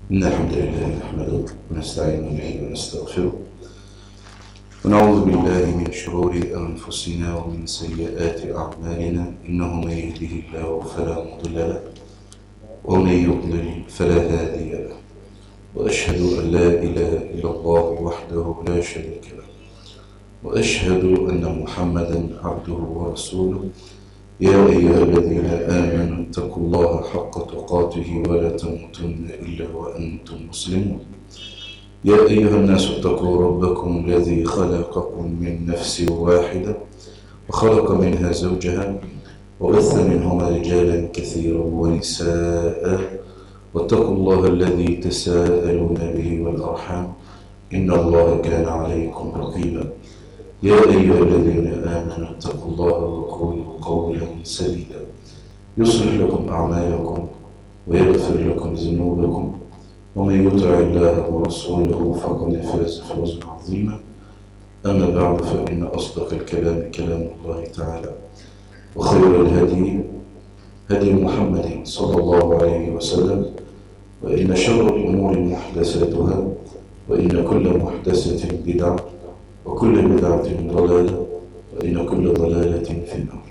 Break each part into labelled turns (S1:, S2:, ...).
S1: إن الحمد لله نحمده ونستعين به ونستغفره ونعوذ بالله من شرور أنفسنا ومن سيئات أعمالنا إنه من يهده الله فلا مضل له ومن يضلل فلا هادي له وأشهد أن لا إله إلا الله وحده لا شريك له وأشهد أن محمدا عبده ورسوله يا أيها الذين آمنوا اتقوا الله حق تقاته ولا تموتن إلا وأنتم مسلمون يا أيها الناس اتقوا ربكم الذي خلقكم من نفس واحدة وخلق منها زوجها وبث منهما رجالا كثيرا ونساء واتقوا الله الذي تساءلون به والأرحام إن الله كان عليكم رقيبا يا أيها الذين آمنوا اتقوا الله وقولوا قولا سديدا يصلح لكم أعمالكم ويغفر لكم ذنوبكم ومن يطع الله ورسوله فقد فاز فوزا عظيما أما بعد فإن أصدق الكلام كلام الله تعالى وخير الهدي هدي محمد صلى الله عليه وسلم وإن شر الأمور محدثاتها وإن كل محدثة بدعة وكل بدعة ضلالة وإن كل ضلالة في النار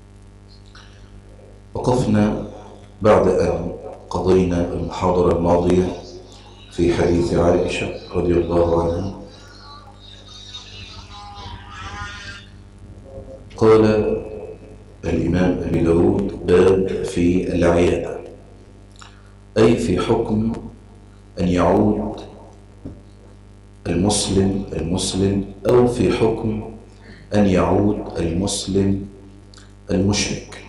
S1: وقفنا بعد أن قضينا المحاضرة الماضية في حديث عائشة رضي الله عنها قال الإمام أبي داود باب في العيادة أي في حكم أن يعود المسلم المسلم أو في حكم أن يعود المسلم المشرك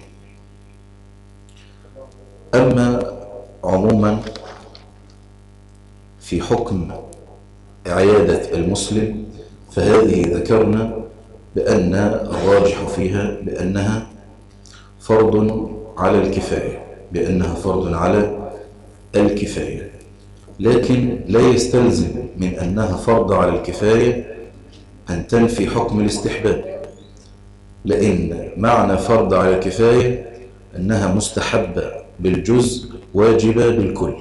S1: أما عموما في حكم عيادة المسلم فهذه ذكرنا بأن الراجح فيها بأنها فرض على الكفاية بأنها فرض على الكفاية لكن لا يستلزم من أنها فرض على الكفاية أن تنفي حكم الاستحباب لأن معنى فرض على الكفاية أنها مستحبة بالجزء واجبة بالكل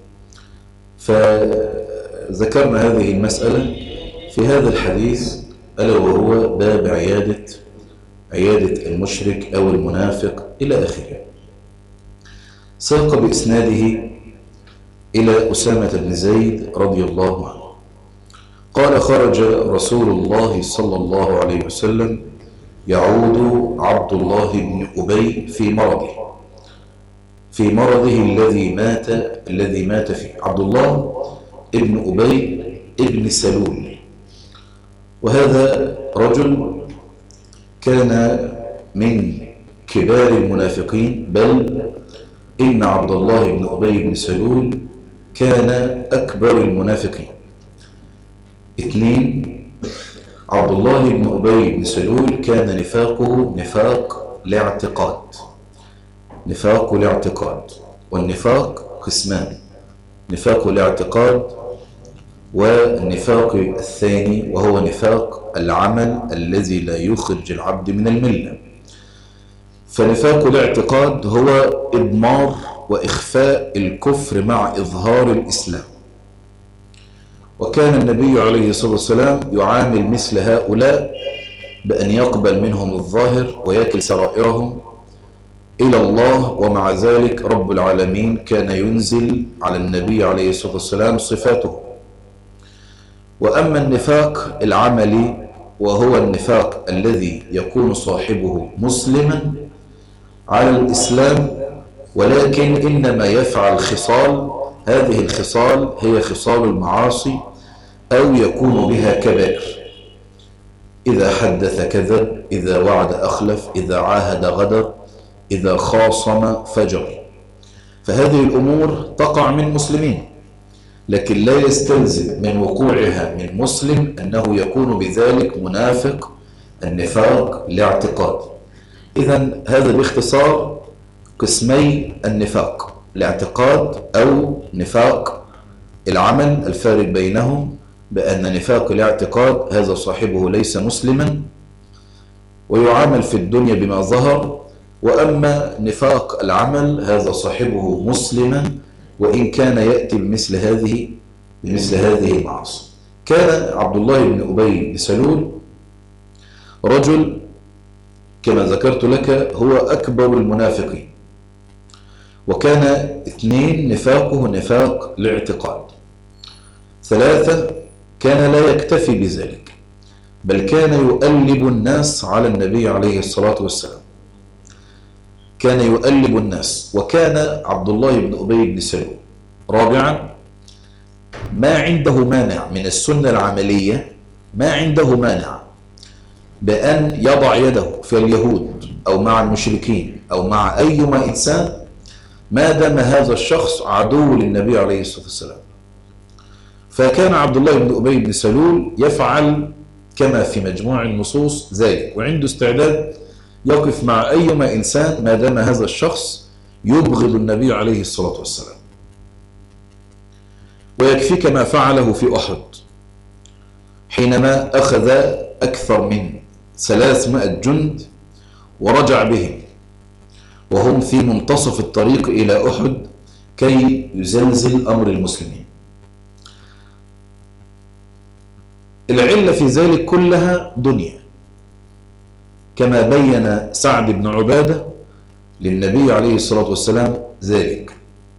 S1: فذكرنا هذه المسألة في هذا الحديث ألا وهو باب عيادة عيادة المشرك أو المنافق إلى آخره ساق بإسناده إلى أسامة بن زيد رضي الله عنه قال خرج رسول الله صلى الله عليه وسلم يعود عبد الله بن أبي في مرضه في مرضه الذي مات الذي مات فيه عبد الله ابن أبي ابن سلول وهذا رجل كان من كبار المنافقين بل إن عبد الله بن أبي بن سلول كان أكبر المنافقين اثنين عبد الله بن أبي بن سلول كان نفاقه نفاق لاعتقاد نفاق لاعتقاد والنفاق قسمان نفاق الاعتقاد والنفاق الثاني وهو نفاق العمل الذي لا يخرج العبد من الملة فنفاق الاعتقاد هو إضمار وإخفاء الكفر مع إظهار الإسلام وكان النبي عليه الصلاة والسلام يعامل مثل هؤلاء بأن يقبل منهم الظاهر ويكل سرائرهم إلى الله ومع ذلك رب العالمين كان ينزل على النبي عليه الصلاة والسلام صفاته وأما النفاق العملي وهو النفاق الذي يكون صاحبه مسلما على الإسلام ولكن إنما يفعل خصال هذه الخصال هي خصال المعاصي أو يكون بها كبائر إذا حدث كذب إذا وعد أخلف إذا عاهد غدر إذا خاصم فجر فهذه الأمور تقع من مسلمين لكن لا يستلزم من وقوعها من مسلم أنه يكون بذلك منافق النفاق لاعتقاد إذا هذا باختصار قسمي النفاق الاعتقاد أو نفاق العمل الفارق بينهم بأن نفاق الاعتقاد هذا صاحبه ليس مسلما ويعامل في الدنيا بما ظهر وأما نفاق العمل هذا صاحبه مسلما وإن كان يأتي بمثل هذه بمثل هذه المعاصي كان عبد الله بن أبي بن سلول رجل كما ذكرت لك هو أكبر المنافقين وكان اثنين نفاقه نفاق الاعتقاد ثلاثة كان لا يكتفي بذلك بل كان يؤلب الناس على النبي عليه الصلاة والسلام كان يؤلب الناس وكان عبد الله بن أبي بن سلول رابعا ما عنده مانع من السنة العملية ما عنده مانع بأن يضع يده في اليهود أو مع المشركين أو مع أيما إنسان ما دام هذا الشخص عدو للنبي عليه الصلاة والسلام فكان عبد الله بن أبي بن سلول يفعل كما في مجموع النصوص ذلك وعنده استعداد يقف مع أيما إنسان ما دام هذا الشخص يبغض النبي عليه الصلاة والسلام ويكفيك ما فعله في أحد حينما أخذ أكثر من ثلاثمائة جند ورجع بهم وهم في منتصف الطريق إلى أحد كي يزلزل أمر المسلمين العلة في ذلك كلها دنيا كما بين سعد بن عبادة للنبي عليه الصلاة والسلام ذلك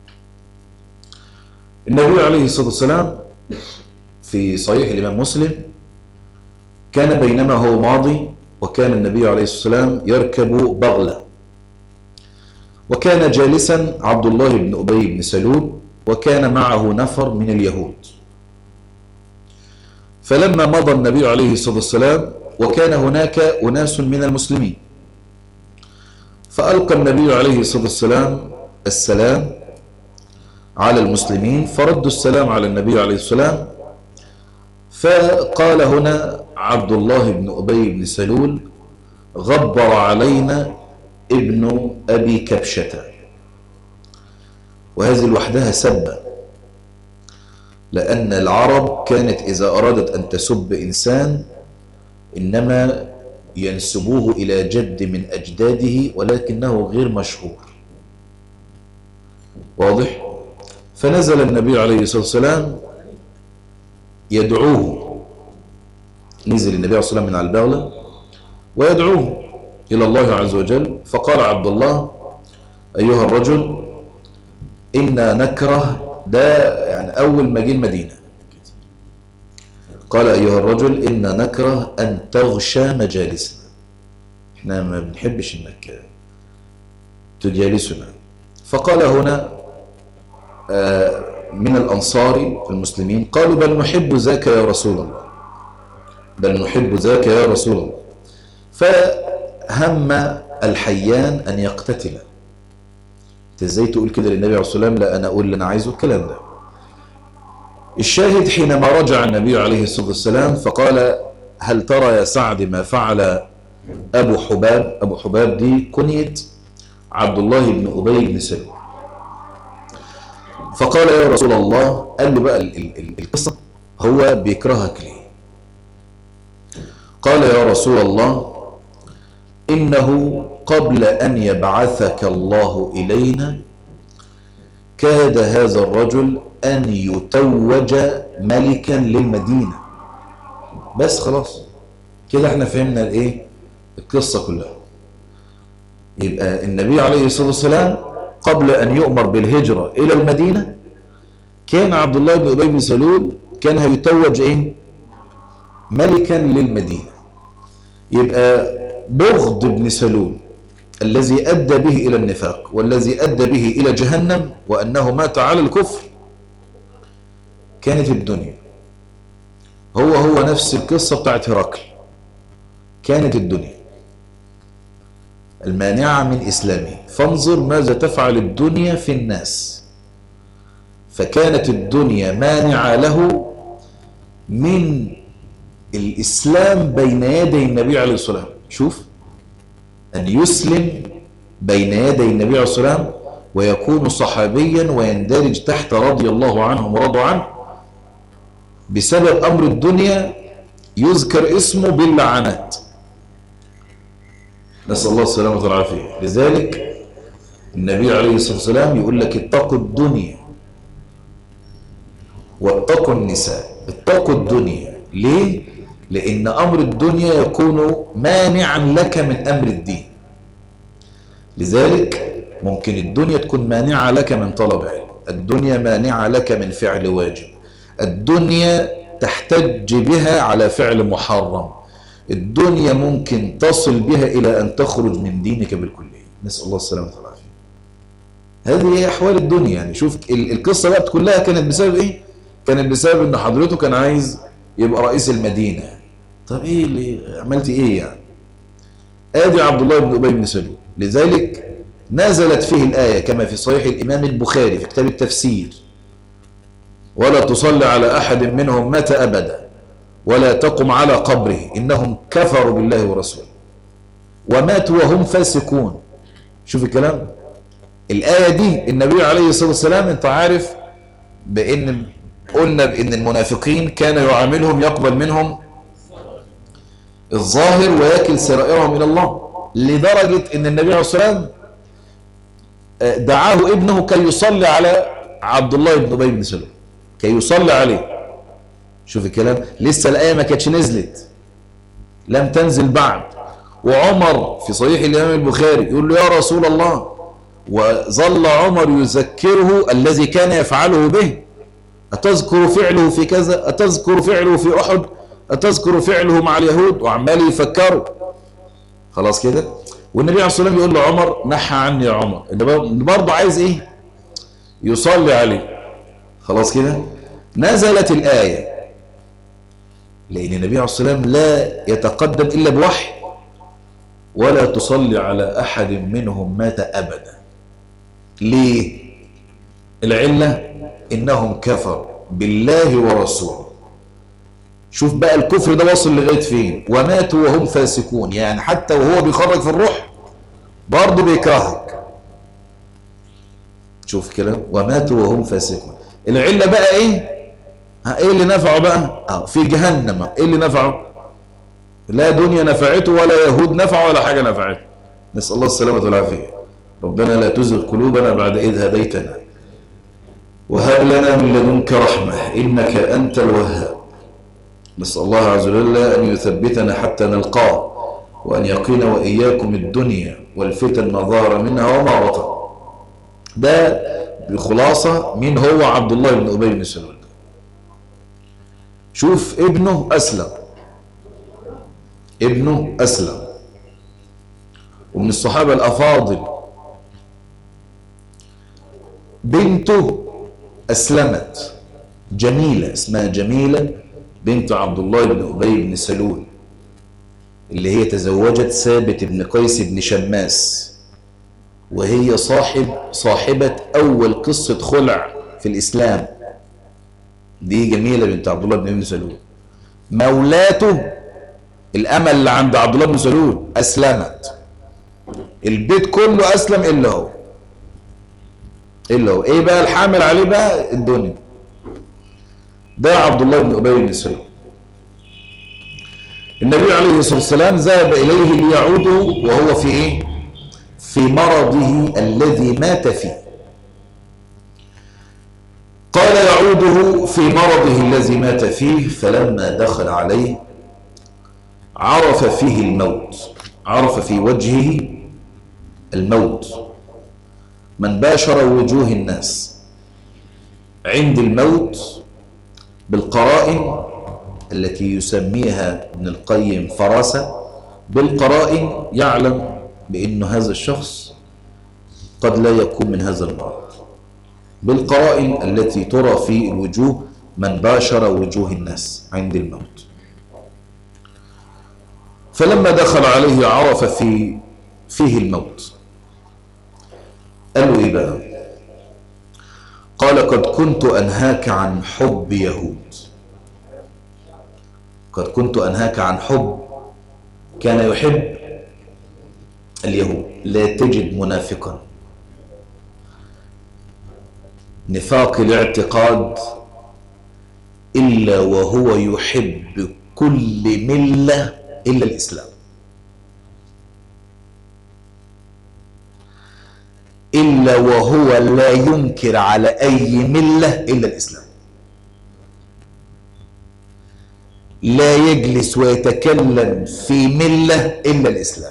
S1: النبي عليه الصلاة والسلام في صحيح الإمام مسلم كان بينما هو ماضي وكان النبي عليه الصلاة والسلام يركب بغلة وكان جالسا عبد الله بن أبي بن سلول وكان معه نفر من اليهود فلما مضى النبي عليه الصلاة والسلام وكان هناك أناس من المسلمين فألقى النبي عليه الصلاة والسلام السلام على المسلمين فردوا السلام على النبي عليه السلام فقال هنا عبد الله بن أبي بن سلول غبر علينا ابن أبي كبشة وهذه لوحدها سبة لأن العرب كانت إذا أرادت أن تسب إنسان إنما ينسبوه إلى جد من أجداده ولكنه غير مشهور واضح؟ فنزل النبي عليه الصلاة والسلام يدعوه نزل النبي عليه الصلاة والسلام من على البغلة ويدعوه إلى الله عز وجل فقال عبد الله أيها الرجل إنا نكره ده يعني أول ما جه المدينة قال أيها الرجل إنا نكره أن تغشى مجالسنا احنا ما بنحبش انك تجالسنا فقال هنا من الأنصار المسلمين قالوا بل نحب ذاك يا رسول الله بل نحب ذاك يا رسول الله فهم الحيان أن يقتتل انت ازاي تقول كده للنبي عليه الصلاة والسلام لا أنا أقول اللي أنا عايزه الكلام ده الشاهد حينما رجع النبي عليه الصلاة والسلام فقال هل ترى يا سعد ما فعل أبو حباب أبو حباب دي كنية عبد الله بن أبي بن سلول فقال يا رسول الله قال له بقى القصة هو بيكرهك ليه قال يا رسول الله إنه قبل أن يبعثك الله إلينا كاد هذا الرجل أن يتوج ملكا للمدينة بس خلاص كده احنا فهمنا الايه القصة كلها يبقى النبي عليه الصلاة والسلام قبل أن يؤمر بالهجرة إلى المدينة كان عبد الله بن أبي بن سلول كان هيتوج إيه؟ ملكا للمدينة يبقى بغض ابن سلول الذي أدى به إلى النفاق والذي أدى به إلى جهنم وأنه مات على الكفر كانت الدنيا هو هو نفس القصة بتاعت هرقل كانت الدنيا المانعة من إسلامه فانظر ماذا تفعل الدنيا في الناس فكانت الدنيا مانعة له من الإسلام بين يدي النبي عليه الصلاة والسلام شوف أن يسلم بين يدي النبي عليه الصلاة والسلام ويكون صحابيا ويندرج تحت رضي الله عنهم ورضوا عنه بسبب أمر الدنيا يذكر اسمه باللعنات نسأل الله السلامة والعافية لذلك النبي عليه الصلاة والسلام يقول لك اتقوا الدنيا
S2: واتقوا النساء اتقوا الدنيا ليه؟ لأن أمر الدنيا يكون مانعا لك من أمر الدين لذلك ممكن الدنيا تكون مانعة لك من طلب علم الدنيا مانعة لك من فعل واجب الدنيا تحتج بها على فعل محرم الدنيا ممكن تصل بها إلى أن تخرج من دينك بالكلية نسأل الله السلامة والعافية هذه هي أحوال الدنيا يعني شوف ال- القصة بقى كلها كانت بسبب إيه؟ كانت بسبب إن حضرته كان عايز يبقى رئيس المدينة طب إيه اللي عملت إيه يعني؟ آدي عبد الله بن أبي بن سلول لذلك نزلت فيه الآية كما في صحيح الإمام البخاري في كتاب التفسير ولا تصلي على أحد منهم مات أبدا ولا تقم على قبره إنهم كفروا بالله ورسوله وماتوا وهم فاسقون شوف الكلام الآية دي النبي عليه الصلاة والسلام انت عارف بأن قلنا بأن المنافقين كان يعاملهم يقبل منهم الظاهر ويكل سرائرهم إلى الله لدرجة أن النبي عليه الصلاة والسلام دعاه ابنه كي يصلي على عبد الله بن أبي بن سلول كي يصلي عليه شوف الكلام لسه الآية ما كانتش نزلت لم تنزل بعد وعمر في صحيح الإمام البخاري يقول له يا رسول الله وظل عمر يذكره الذي كان يفعله به أتذكر فعله في كذا أتذكر فعله في أحد أتذكر فعله مع اليهود وعمال يفكروا خلاص كده والنبي عليه الصلاة والسلام يقول لعمر نحى عني يا عمر اللي برضه عايز ايه يصلي عليه خلاص كده نزلت الآية لأن النبي عليه الصلاة والسلام لا يتقدم إلا بوحي ولا تصلي على أحد منهم مات أبدا ليه العلة إنهم كفروا بالله ورسوله شوف بقى الكفر ده وصل لغاية فين وماتوا وهم فاسقون يعني حتى وهو بيخرج في الروح برضه بيكرهك شوف كلام وماتوا وهم فاسقون العلة بقى ايه ها ايه اللي نفعه بقى اه في جهنم ايه اللي نفعه لا دنيا نفعته ولا يهود نفعه ولا حاجة نفعته نسأل الله السلامة والعافية ربنا لا تزغ قلوبنا بعد إذ هديتنا وهب لنا من لدنك رحمة إنك أنت الوهاب نسأل الله عز وجل أن يثبتنا حتى نلقاه وأن يقينا وإياكم الدنيا والفتن ما ظهر منها وما بطن ده بخلاصة مين هو عبد الله بن أبي بن سلول شوف ابنه أسلم ابنه أسلم ومن الصحابة الأفاضل بنته أسلمت جميلة اسمها جميلة بنت عبد الله بن أبي بن سلول اللي هي تزوجت ثابت بن قيس بن شماس وهي صاحب صاحبة أول قصة خلع في الإسلام دي جميلة بنت عبد الله بن أبي سلول مولاته الأمل اللي عند عبد الله بن سلول أسلمت البيت كله أسلم إلا هو إلا هو إيه بقى الحامل عليه بقى الدنيا ده عبد الله بن أبي بن سلول النبي عليه الصلاة والسلام ذهب إليه ليعوده وهو في إيه في مرضه الذي مات فيه قال يعوده في مرضه الذي مات فيه فلما دخل عليه عرف فيه الموت عرف في وجهه الموت من باشر وجوه الناس عند الموت بالقرائن التي يسميها ابن القيم فراسة بالقرائن يعلم بأن هذا الشخص قد لا يكون من هذا المرض بالقرائن التي ترى في الوجوه من باشر وجوه الناس عند الموت فلما دخل عليه عرف في فيه الموت قال له ايه بقى قال قد كنت انهاك عن حب يهود قد كنت انهاك عن حب كان يحب اليهود لا تجد منافقا نفاق الاعتقاد إلا وهو يحب كل ملة إلا الإسلام إلا وهو لا ينكر على أي ملة إلا الإسلام لا يجلس ويتكلم في ملة إلا الإسلام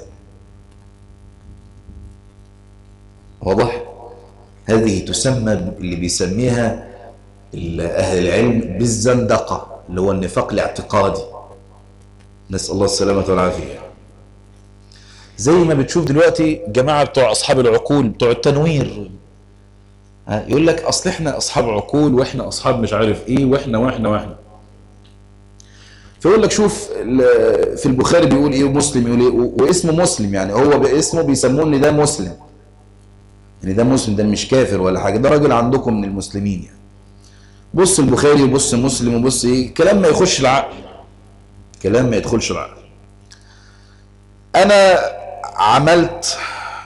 S2: واضح هذه تسمى اللي بيسميها أهل العلم بالزندقة اللي هو النفاق الاعتقادي نسأل الله السلامة والعافية زي ما بتشوف دلوقتي جماعة بتوع أصحاب العقول بتوع التنوير يقول لك أصل إحنا أصحاب عقول وإحنا أصحاب مش عارف إيه وإحنا وإحنا وإحنا فيقول لك شوف في البخاري بيقول إيه ومسلم يقول إيه واسمه مسلم يعني هو باسمه بيسموه إن ده مسلم يعني ده مسلم ده مش كافر ولا حاجة ده راجل عندكم من المسلمين يعني بص البخاري وبص مسلم وبص إيه كلام ما يخش العقل كلام ما يدخلش العقل أنا عملت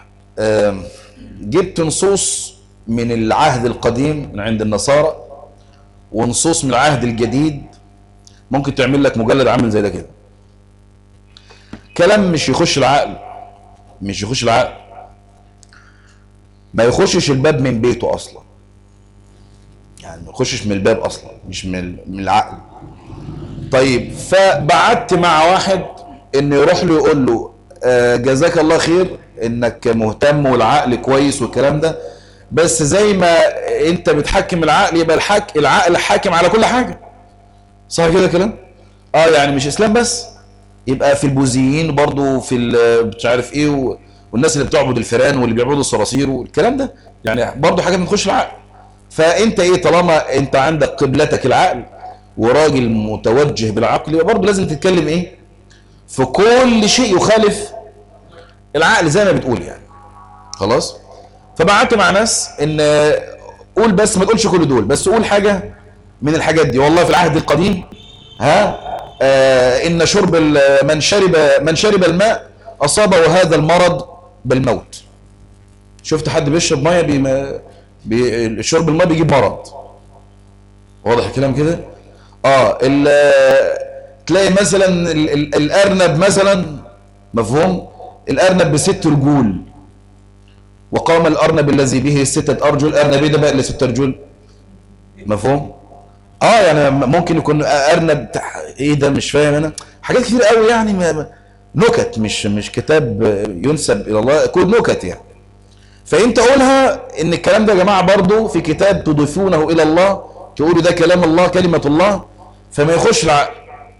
S2: جبت نصوص من العهد القديم من عند النصارى ونصوص من العهد الجديد ممكن تعمل لك مجلد عامل زي ده كده كلام مش يخش العقل مش يخش العقل ما يخشش الباب من بيته اصلا يعني ما يخشش من الباب اصلا مش من من العقل طيب فبعت مع واحد انه يروح له يقول له آه جزاك الله خير انك مهتم والعقل كويس والكلام ده بس زي ما انت بتحكم العقل يبقى الحك العقل حاكم على كل حاجة صح كده كلام اه يعني مش اسلام بس يبقى في البوذيين برضو في مش عارف ايه و... والناس اللي بتعبد الفيران واللي بيعبدوا الصراصير والكلام ده يعني برضو حاجة بتخش العقل فانت ايه طالما انت عندك قبلتك العقل وراجل متوجه بالعقل يبقى برضو لازم تتكلم ايه في كل شيء يخالف العقل زي ما بتقول يعني خلاص فبعت مع ناس ان قول بس ما تقولش كل دول بس قول حاجة من الحاجات دي والله في العهد القديم ها آه ان شرب من شرب من شرب الماء اصابه هذا المرض بالموت شفت حد بيشرب ميه بي بي شرب الماء بيجيب مرض واضح الكلام كده اه تلاقي مثلا ال ال الارنب مثلا مفهوم الارنب بست رجول وقام الارنب الذي به ستة ارجل ارنب ده بقى لست رجول مفهوم اه يعني ممكن يكون ارنب ايه ده مش فاهم انا حاجات كتير قوي يعني نكت مش مش كتاب ينسب الى الله كود نكت يعني فانت قولها ان الكلام ده يا جماعه برضه في كتاب تضيفونه الى الله تقولوا ده كلام الله كلمه الله فما يخش العقل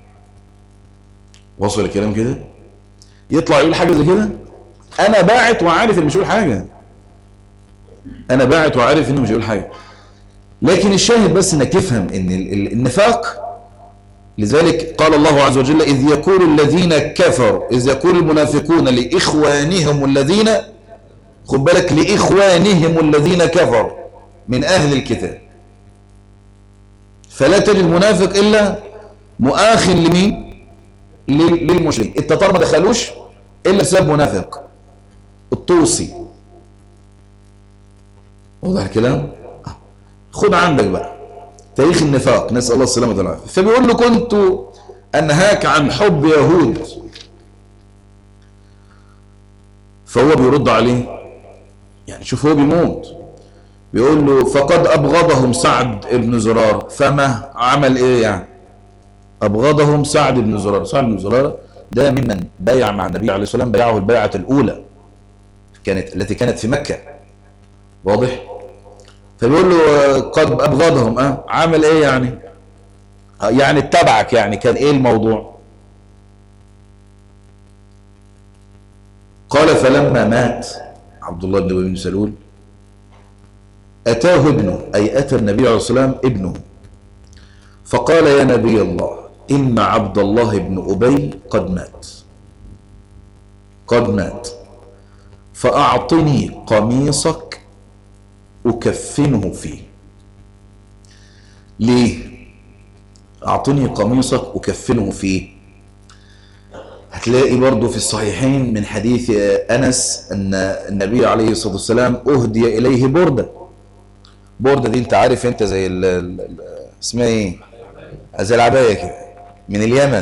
S2: وصل الكلام كده يطلع يقول حاجه زي كده انا باعت وعارف انه مش يقول حاجه انا باعت وعارف انه مش يقول حاجه لكن الشاهد بس انك تفهم ان النفاق لذلك قال الله عز وجل إذ يقول الذين كفروا إذ يقول المنافقون لإخوانهم الذين خد بالك لإخوانهم الذين كفروا من أهل الكتاب فلا تجد المنافق إلا مؤاخ لمين للمشرك التتار ما دخلوش إلا بسبب منافق الطوسي واضح الكلام خد عندك بقى تاريخ النفاق نسأل الله السلامة والعافية فبيقول له كنت أنهاك عن حب يهود فهو بيرد عليه يعني شوف هو بيموت بيقول له فقد أبغضهم سعد بن زرار فما عمل إيه يعني أبغضهم سعد بن زرار سعد بن زرار ده ممن بايع مع النبي عليه الصلاة والسلام بايعه البيعة الأولى كانت التي كانت في مكة واضح فبيقول له قد أبغضهم أه عمل إيه يعني يعني اتبعك يعني كان إيه الموضوع قال فلما مات عبد الله بن بن سلول أتاه ابنه أي أتى النبي عليه الصلاة والسلام ابنه فقال يا نبي الله إن عبد الله بن أبي قد مات قد مات فأعطني قميصك أكفنه فيه ليه أعطني قميصك أكفنه فيه هتلاقي برضو في الصحيحين من حديث أنس أن النبي عليه الصلاة والسلام أهدي إليه بردة بردة دي انت عارف انت زي ال ال اسمها ايه زي العباية كده من اليمن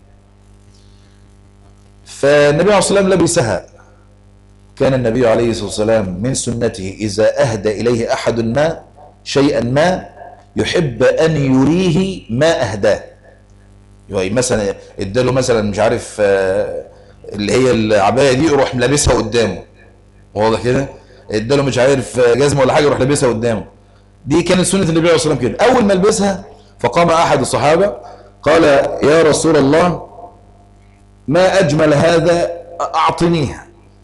S2: فالنبي عليه الصلاة والسلام لبسها كان النبي عليه الصلاة والسلام من سنته إذا أهدى إليه أحد ما شيئا ما يحب أن يريه ما أهداه يعني مثلا اداله مثلا مش عارف آه، اللي هي العبايه دي يروح لابسها قدامه واضح كده اداله مش عارف آه، جزمه ولا حاجه يروح لابسها قدامه دي كانت سنه النبي عليه الصلاه والسلام كده اول ما لبسها فقام احد الصحابه قال يا رسول الله ما اجمل هذا اعطنيها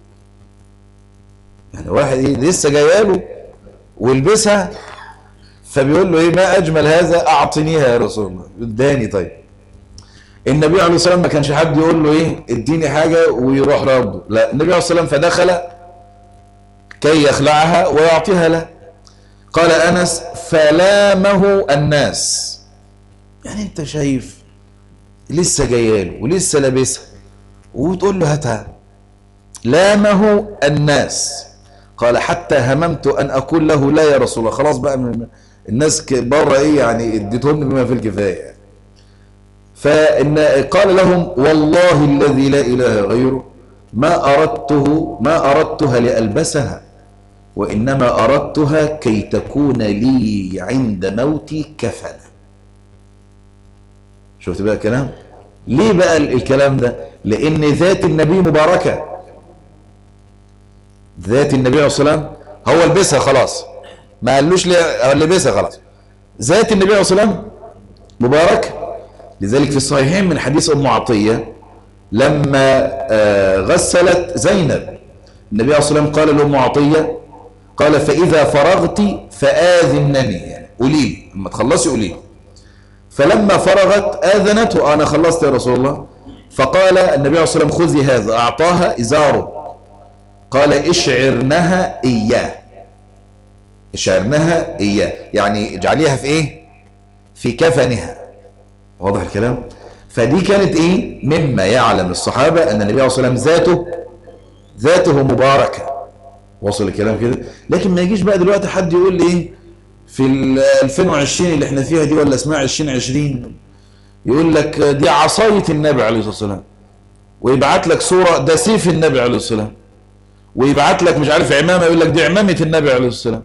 S2: يعني واحد إيه لسه جاياله والبسها فبيقول له ايه ما اجمل هذا اعطنيها يا رسول الله اداني طيب النبي عليه الصلاه والسلام ما كانش حد يقول له ايه اديني حاجه ويروح رده لا النبي عليه الصلاه والسلام فدخل كي يخلعها ويعطيها له قال انس فلامه الناس يعني انت شايف لسه جاياله ولسه لابسها وتقول له هاتها لامه الناس قال حتى هممت ان اقول له لا يا رسول الله خلاص بقى من الناس ك- بره ايه يعني اديتهم لي بما في الكفايه يعني. فإن قال لهم والله الذي لا إله غيره ما أردته ما أردتها لألبسها وإنما أردتها كي تكون لي عند موتي كفنا شفت بقى الكلام ليه بقى ال- الكلام ده لأن ذات النبي مباركة ذات النبي عليه الصلاة والسلام هو لبسها خلاص ما قالوش ليه هو لبسها خلاص ذات النبي عليه الصلاة والسلام مباركة لذلك في الصحيحين من حديث أم عطية لما آه، غسلت زينب النبي عليه الصلاة والسلام قال لأم عطية قال فإذا فرغت فآذنني يعني قولي لي لما تخلصي قولي لي فلما فرغت آذنته أنا خلصت يا رسول الله فقال النبي عليه الصلاة والسلام خذي هذا أعطاها إزاره قال اشعرنها إياه اشعرنها إياه يعني اجعليها في إيه في كفنها واضح الكلام فدي كانت ايه مما يعلم الصحابة ان النبي عليه الصلاة والسلام ذاته ذاته مباركة وصل الكلام كده لكن ما يجيش بقى دلوقتي حد يقول لي ايه في ال 2020 اللي احنا فيها دي ولا اسمها 2020 يقول لك دي عصاية النبي عليه الصلاة والسلام ويبعت لك صورة ده سيف النبي عليه الصلاة والسلام ويبعت لك مش عارف عمامة يقول لك دي عمامة النبي عليه الصلاة والسلام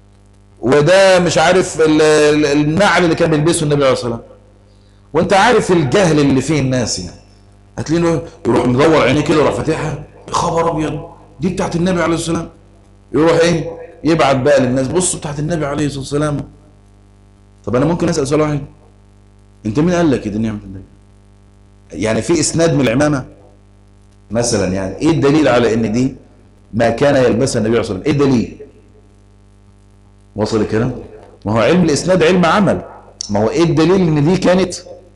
S2: وده مش عارف ال- ال- النعل اللي كان بيلبسه النبي عليه الصلاة والسلام وانت عارف الجهل اللي فيه الناس يعني هتلاقيه له يروح مدور عينيه كده ويروح فاتحها يا خبر ابيض دي بتاعت النبي عليه الصلاه والسلام يروح ايه يبعت بقى للناس بصوا بتاعت النبي عليه الصلاه والسلام طب انا ممكن اسال سؤال واحد انت مين قال لك دي نعمه النبي يعني في اسناد من العمامه مثلا يعني ايه الدليل على ان دي ما كان يلبسها النبي عليه الصلاه والسلام ايه الدليل وصل الكلام ما هو علم الاسناد علم عمل ما هو ايه الدليل ان دي كانت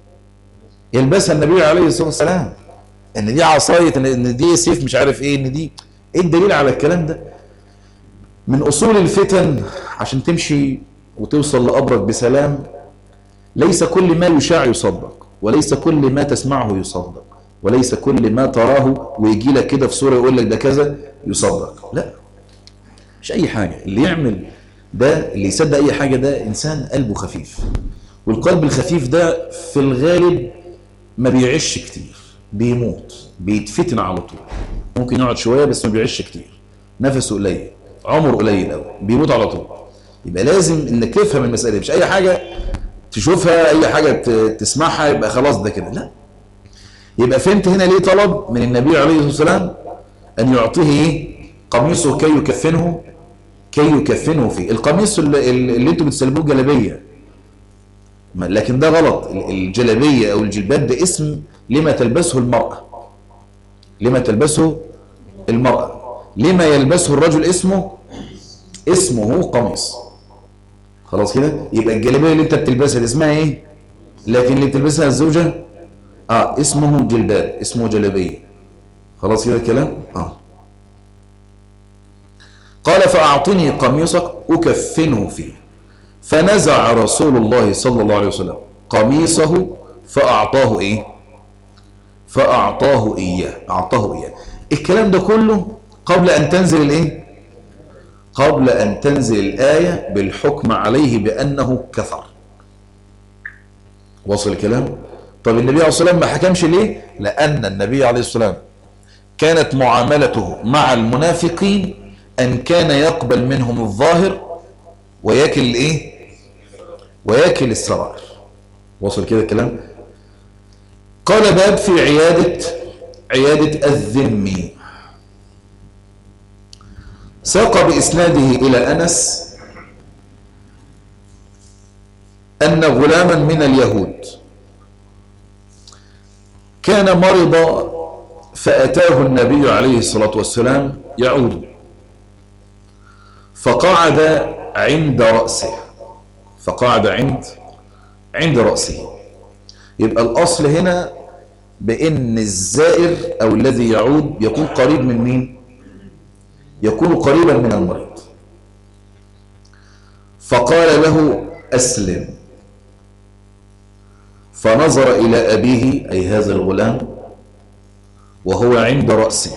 S2: يلبسها النبي عليه الصلاه والسلام ان دي عصايه ان- ان دي سيف مش عارف ايه ان دي ايه الدليل على الكلام ده من اصول الفتن عشان تمشي وتوصل لابرك بسلام ليس كل ما يشاع يصدق وليس كل ما تسمعه يصدق وليس كل ما تراه ويجي لك كده في صوره يقول لك ده كذا يصدق لا مش اي حاجه اللي يعمل ده اللي يصدق اي حاجه ده انسان قلبه خفيف والقلب الخفيف ده في الغالب ما بيعيش كتير بيموت بيتفتن على طول ممكن يقعد شويه بس ما بيعيش كتير نفسه قليل عمره قليل قوي بيموت على طول يبقى لازم انك تفهم المساله دي. مش اي حاجه تشوفها اي حاجه ت- تسمعها يبقى خلاص ده كده لا يبقى فهمت هنا ليه طلب من النبي عليه الصلاه والسلام ان يعطيه ايه قميصه كي يكفنه كي يكفنه فيه القميص اللي, اللي انتوا بتسلبوه جلابيه ما- لكن ده غلط ال- الجلابيه او الجلباب ده اسم لما تلبسه المراه لما تلبسه المراه لما يلبسه الرجل اسمه اسمه قميص خلاص كده يبقى الجلابيه اللي انت بتلبسها دي اسمها ايه لكن اللي بتلبسها الزوجه اه اسمه جلباب اسمه جلابيه خلاص كده الكلام اه قال فأعطني قميصك أكفنه فيه فنزع رسول الله صلى الله عليه وسلم قميصه فأعطاه إيه فأعطاه إياه أعطاه إياه الكلام ده كله قبل أن تنزل الإيه قبل أن تنزل الآية بالحكم عليه بأنه كفر وصل الكلام طب النبي عليه الصلاة والسلام ما حكمش ليه لأن النبي عليه الصلاة والسلام كانت معاملته مع المنافقين أن كان يقبل منهم الظاهر ويكل الإيه ويكل السرائر وصل كده الكلام قال باب في عيادة عيادة الذمي ساق بإسناده إلى أنس أن غلاما من اليهود كان مرض فأتاه النبي عليه الصلاة والسلام يعود فقعد عند رأسه فقعد عند عند رأسه يبقى الأصل هنا بأن الزائر أو الذي يعود يكون قريب من مين يكون قريبا من المريض فقال له أسلم فنظر إلى أبيه أي هذا الغلام وهو عند رأسه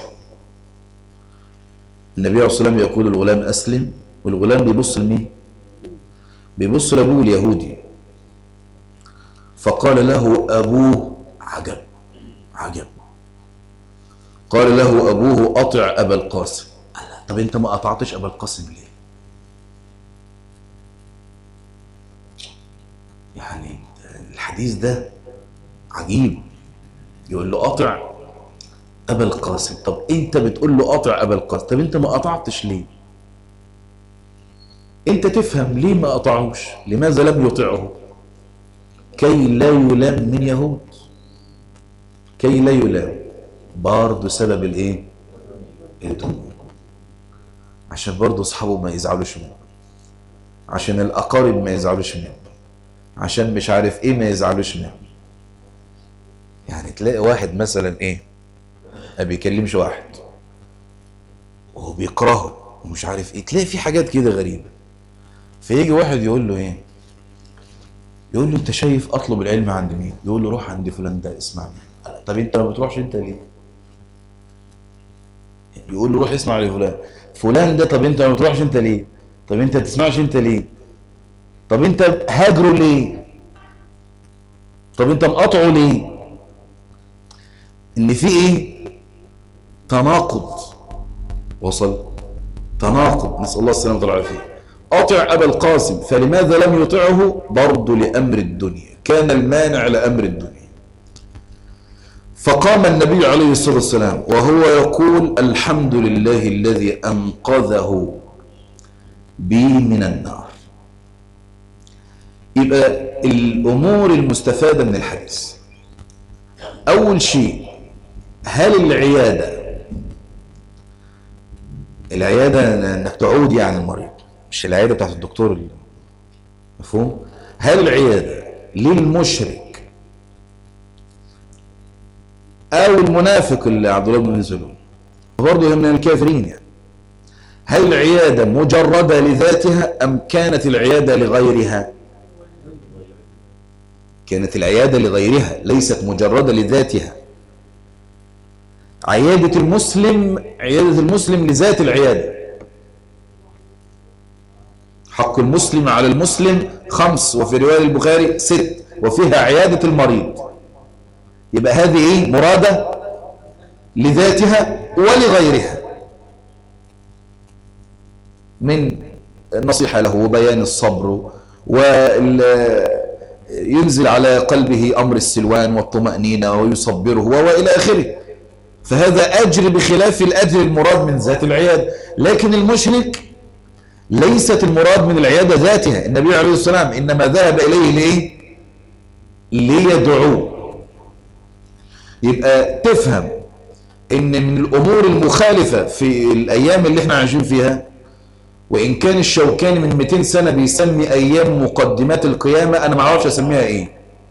S2: النبي عليه الصلاة والسلام يقول الغلام أسلم والغلام بيبص لمين بيبص لأبوه اليهودي فقال له أبوه عجب عجب قال له أبوه أطع أبا القاسم طب أنت ما أطعتش أبا القاسم ليه يعني الحديث ده عجيب يقول له أطع أبا القاسم طب أنت بتقول له أطع أبا القاسم طب أنت ما قطعتش ليه أنت تفهم ليه ما قطعوش لماذا لم يطعه كي لا يلام من يهود كي لا يلام برضه سبب الايه الدموع عشان برضه اصحابه ما يزعلوش منه عشان الاقارب ما يزعلوش منه عشان مش عارف ايه ما يزعلوش منه يعني تلاقي واحد مثلا ايه ما بيكلمش واحد وهو بيكرهه ومش عارف ايه تلاقي في حاجات كده غريبه فيجي واحد يقول له ايه يقول له انت شايف اطلب العلم عند مين يقول له روح عند فلان ده اسمع منه طب انت ما بتروحش انت ليه يقول له روح اسمع لفلان فلان ده طب انت ما بتروحش انت ليه طب انت تسمعش انت ليه طب انت هاجره ليه طب انت مقاطعه ليه ان في ايه تناقض وصل تناقض نسال الله السلامه والعافيه أطع أبا القاسم فلماذا لم يطعه برضه لأمر الدنيا كان المانع لأمر الدنيا فقام النبي عليه الصلاة والسلام وهو يقول الحمد لله الذي أنقذه بي من النار يبقى الأمور المستفادة من الحديث أول شيء هل العيادة العيادة انك تعود يعني المريض مش العيادة بتاعت الدكتور مفهوم هل العيادة للمشرك او المنافق اللي عبد الله بن سلول برضه من الكافرين يعني هل العيادة مجردة لذاتها ام كانت العيادة لغيرها كانت العيادة لغيرها ليست مجردة لذاتها عيادة المسلم عيادة المسلم لذات العيادة حق المسلم على المسلم خمس وفي رواية البخاري ست وفيها عيادة المريض يبقى هذه ايه مرادة لذاتها ولغيرها من النصيحة له وبيان الصبر وينزل على قلبه أمر السلوان والطمأنينة ويصبره وإلى آخره فهذا أجر بخلاف الأجر المراد من ذات العيادة لكن المشرك ليست المراد من العيادة ذاتها النبي عليه السلام إنما ذهب إليه ليه ليدعوه يبقى تفهم ان من الامور المخالفة في الايام اللي احنا عايشين فيها وان كان الشوكاني من 200 سنة بيسمي ايام مقدمات القيامة انا ما اعرفش اسميها ايه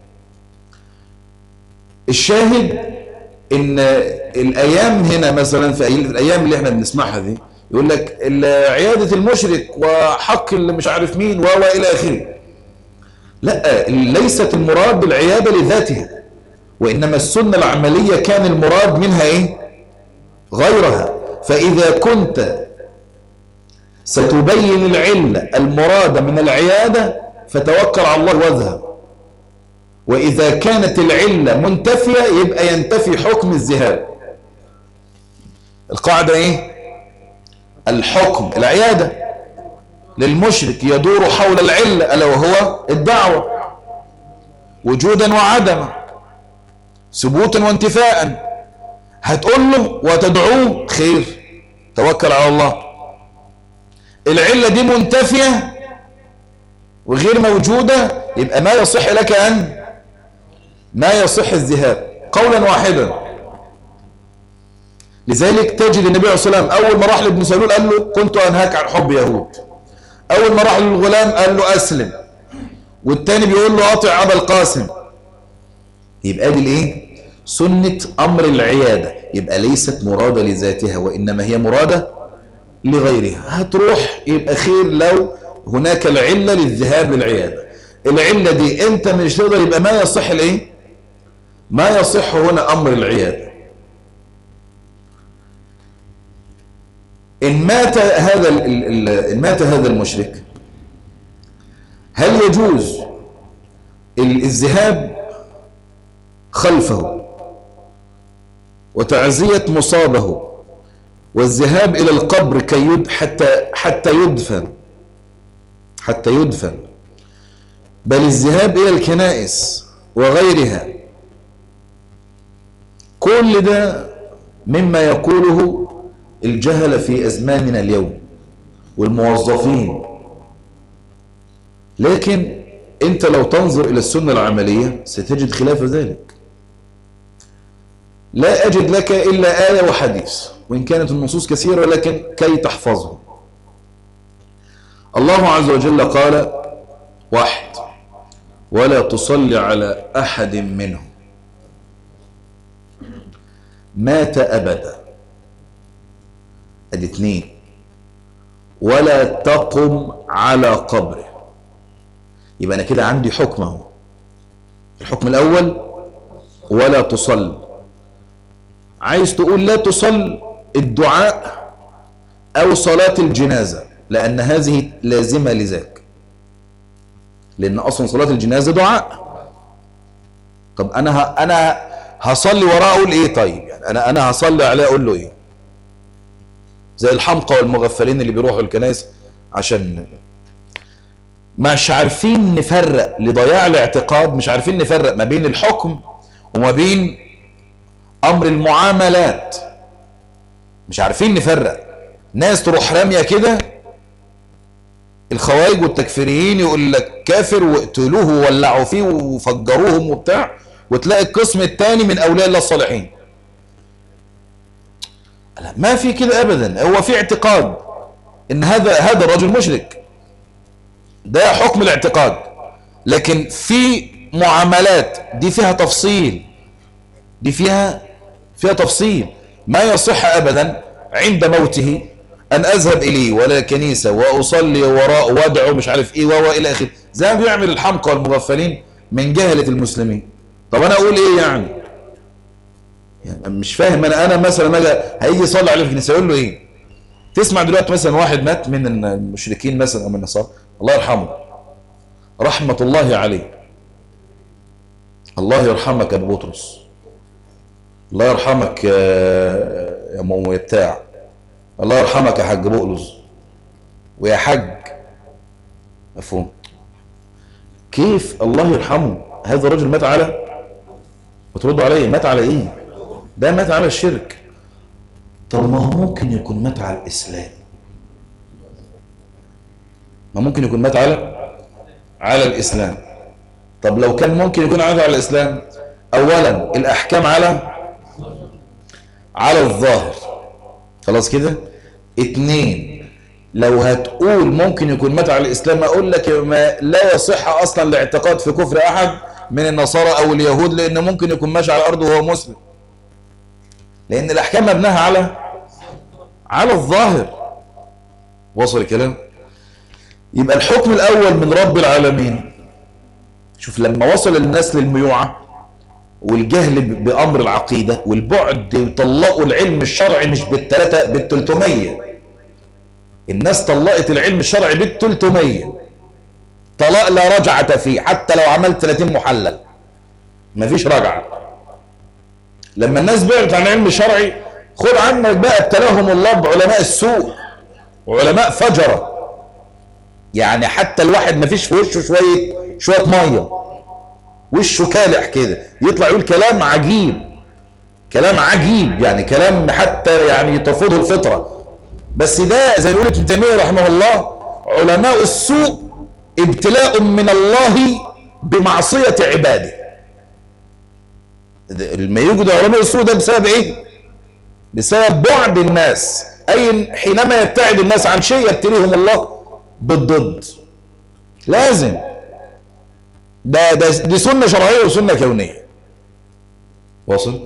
S2: الشاهد ان الايام هنا مثلا في الايام اللي احنا بنسمعها دي يقول لك عيادة المشرك وحق اللي مش عارف مين و الى اخره لا ليست المراد بالعيادة لذاتها وإنما السنة العملية كان المراد منها إيه؟ غيرها فإذا كنت ستبين العلة المراد من العيادة فتوكل على الله واذهب وإذا كانت العلة منتفية يبقى ينتفي حكم الذهاب القاعدة إيه؟ الحكم العيادة للمشرك يدور حول العلة ألا وهو الدعوة وجودا وعدما ثبوتا وانتفاء هتقول له وتدعوه خير توكل على الله العلة دي منتفية وغير موجودة يبقى ما يصح لك أن ما يصح الذهاب قولا واحدا لذلك تجد النبي عليه الصلاة والسلام أول ما راح لابن سلول قال له كنت أنهاك عن حب يهود أول ما راح للغلام قال له أسلم والتاني بيقول له أطع أبا القاسم يبقى دي الإيه سنة أمر العيادة يبقى ليست مرادة لذاتها وإنما هي مرادة لغيرها هتروح يبقى خير لو هناك العلة للذهاب للعيادة العلة دي انت مش تقدر يبقى ما يصح الايه ما يصح هنا امر العيادة ان مات هذا ان مات هذا المشرك هل يجوز الذهاب خلفه وتعزية مصابه والذهاب إلى القبر كي يد حتى حتى يدفن حتى يدفن بل الذهاب إلى الكنائس وغيرها كل ده مما يقوله الجهل في أزماننا اليوم والموظفين لكن انت لو تنظر إلى السنة العملية ستجد خلاف ذلك لا أجد لك إلا آية وحديث وإن كانت النصوص كثيرة لكن كي تحفظه الله عز وجل قال واحد ولا تصلي على أحد منهم مات أبدا ادي اثنين ولا تقم على قبره يبقى أنا كده عندي حكم اهو الحكم الأول ولا تصل عايز تقول لا تصل الدعاء أو صلاة الجنازة لأن هذه لازمة لذاك لأن أصلا صلاة الجنازة دعاء طب أنا ه... أنا هصلي وراه أقول إيه طيب يعني أنا أنا هصلي عليه أقول له إيه زي الحمقى والمغفلين اللي بيروحوا الكنائس عشان مش عارفين نفرق لضياع الاعتقاد مش عارفين نفرق ما بين الحكم وما بين أمر المعاملات مش عارفين نفرق ناس تروح راميه كده الخوارج والتكفيريين يقول لك كافر واقتلوه وولعوا فيه وفجروهم وبتاع وتلاقي القسم الثاني من اولياء الله الصالحين لا ما في كده ابدا هو في اعتقاد ان هذا هذا الرجل مشرك ده حكم الاعتقاد لكن في معاملات دي فيها تفصيل دي فيها فيها تفصيل ما يصح ابدا عند موته ان اذهب اليه ولا كنيسة واصلي وراء وادعو مش عارف ايه وهو الى اخره زي ما بيعمل الحمقى والمغفلين من جهلة المسلمين طب انا اقول ايه يعني يعني مش فاهم انا انا مثلا اجي هيجي يصلي عليه في الكنيسه يقول له ايه تسمع دلوقتي مثلا واحد مات من المشركين مثلا او من النصارى الله يرحمه رحمة الله عليه الله يرحمك يا ابو بطرس الله يرحمك يا مو بتاع الله يرحمك يا حاج بقلص ويا حاج مفهوم كيف الله يرحمه هذا الرجل مات على وتردوا عليه مات على ايه ده مات على الشرك طب ما هو ممكن يكون مات على الاسلام ما ممكن يكون مات على على الاسلام طب لو كان ممكن يكون مات على الاسلام اولا الاحكام على على الظاهر خلاص كده اتنين لو هتقول ممكن يكون مات على الإسلام أقول لك ما لا يصح أصلا الاعتقاد في كفر أحد من النصارى أو اليهود لأن ممكن يكون ماشي على الأرض وهو مسلم لأن الأحكام مبناها على على الظاهر وصل الكلام يبقى الحكم الأول من رب العالمين شوف لما وصل الناس للميوعة والجهل بأمر العقيدة والبعد يطلقوا العلم الشرعي مش بالتلاتة بالتلتمية الناس طلقت العلم الشرعي بالتلتمية طلاق لا رجعة فيه حتى لو عملت 30 محلل مفيش رجعة لما الناس بعدت عن العلم الشرعي خد عنك بقى ابتلاهم الله بعلماء السوء وعلماء فجرة يعني حتى الواحد مفيش في وشه شوية شوية مية وشه كالح كده يطلع يقول كلام عجيب كلام عجيب يعني كلام حتى يعني ترفضه الفطرة بس ده زي ما يقول ابن تيمية رحمه الله علماء السوء ابتلاء من الله بمعصية عباده لما يوجد علماء السوء ده بسبب ايه بسبب بعد الناس اي حينما يبتعد الناس عن شيء يبتليهم الله بالضد لازم ده, ده دي سنة شرعية وسنة كونية واصل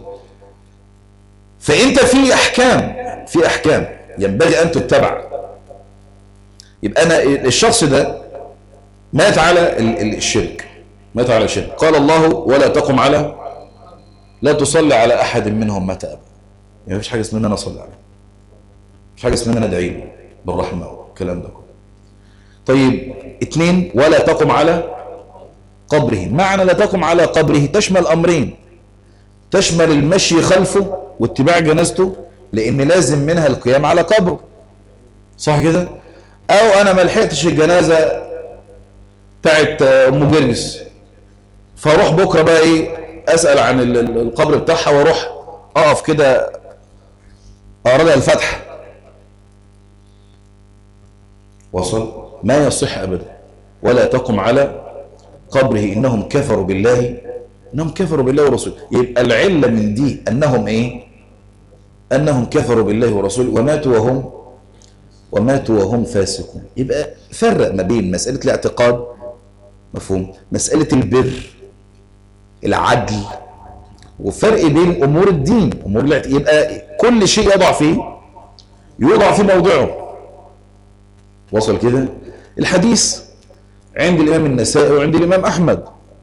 S2: فانت في احكام في احكام ينبغي ان تتبع يبقى انا الشخص ده مات على الشرك مات على الشرك قال الله ولا تقم على لا تصلي على احد منهم مات ابدا يعني مفيش حاجه اسمها ان انا اصلي عليه مفيش حاجه اسمها ان انا ادعي له بالرحمه والكلام ده كله طيب اثنين ولا تقم على قبره معنى لا تقم على قبره تشمل امرين تشمل المشي خلفه واتباع جنازته لان لازم منها القيام على قبره صح كده او انا ما لحقتش الجنازه بتاعت ام جرجس فاروح بكره بقى ايه اسال عن القبر بتاعها واروح اقف كده اقرا لها الفتحه وصل ما يصح ابدا ولا تقم على قبره انهم كفروا بالله انهم كفروا بالله ورسوله يبقى العله من دي انهم ايه انهم كفروا بالله ورسوله وماتوا وهم وماتوا وهم فاسقون يبقى فرق ما بين مساله الاعتقاد مفهوم مساله البر العدل وفرق بين امور الدين امور الاعتقاد يبقى كل شيء يضع فيه يوضع في موضعه وصل كده الحديث عند الامام النسائي وعند الامام احمد